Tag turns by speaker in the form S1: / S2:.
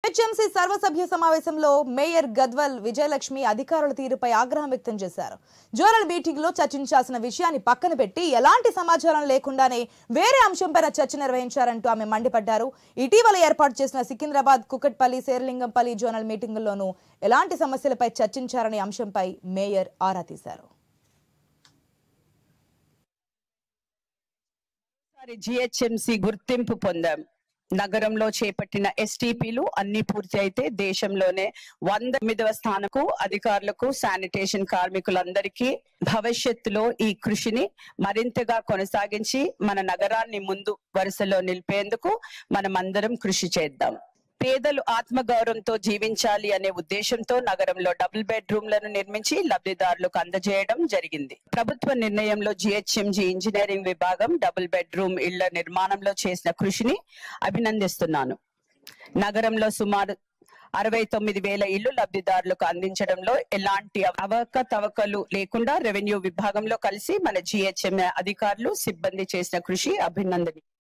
S1: HMC సర్వసభ్య సమావేశంలో mayor Gadwal Vijayalakshmi అధికారుల తీరుపై ఆగ్రహం వ్యక్తం చేశారు జోనల్ మీటింగ్ లో చర్చించాల్సిన విషయాన్ని పక్కన పెట్టి ఎలాంటి సమాచారం లేకుండానే వేరే అంశంపైన చర్చ నిర్వహించారంటూ ఆమె మండిపడ్డారు ఇటీవల ఏర్పాటు చేసిన సికింద్రాబాద్ కుకట్పల్లి శేర్లింగంపల్లి జోనల్ మీటింగుల్లోనూ ఎలాంటి సమస్యలపై చర్చించారనే అంశంపై మేయర్ ఆరా తీశారు
S2: ఒకసారి జిహెచ్ఎంసి గుర్తింపు పొందాం నగరంలో చేపట్టిన ఎస్టీపీలు అన్ని పూర్తి అయితే దేశంలోనే వంద ఎనిమిదవ స్థానకు అధికారులకు శానిటేషన్ కార్మికులందరికీ భవిష్యత్తులో ఈ కృషిని మరింతగా కొనసాగించి మన నగరాన్ని ముందు వరుసలో నిలిపేందుకు మనమందరం కృషి చేద్దాం పేదలు ఆత్మగౌరవంతో జీవించాలి అనే ఉద్దేశంతో నగరంలో డబుల్ బెడ్రూమ్లను నిర్మించి లబ్ధిదారులకు అందజేయడం జరిగింది ప్రభుత్వ నిర్ణయంలో జిహెచ్ఎంజి ఇంజనీరింగ్ విభాగం డబుల్ బెడ్రూమ్ ఇళ్ల నిర్మాణంలో చేసిన కృషిని అభినందిస్తున్నాను నగరంలో సుమారు అరవై తొమ్మిది వేల ఇళ్లు లబ్ధిదారులకు అందించడంలో ఎలాంటి అవకతవకలు లేకుండా రెవెన్యూ విభాగంలో కలిసి మన జిహెచ్ఎం అధికారులు సిబ్బంది చేసిన కృషి అభినందనీయం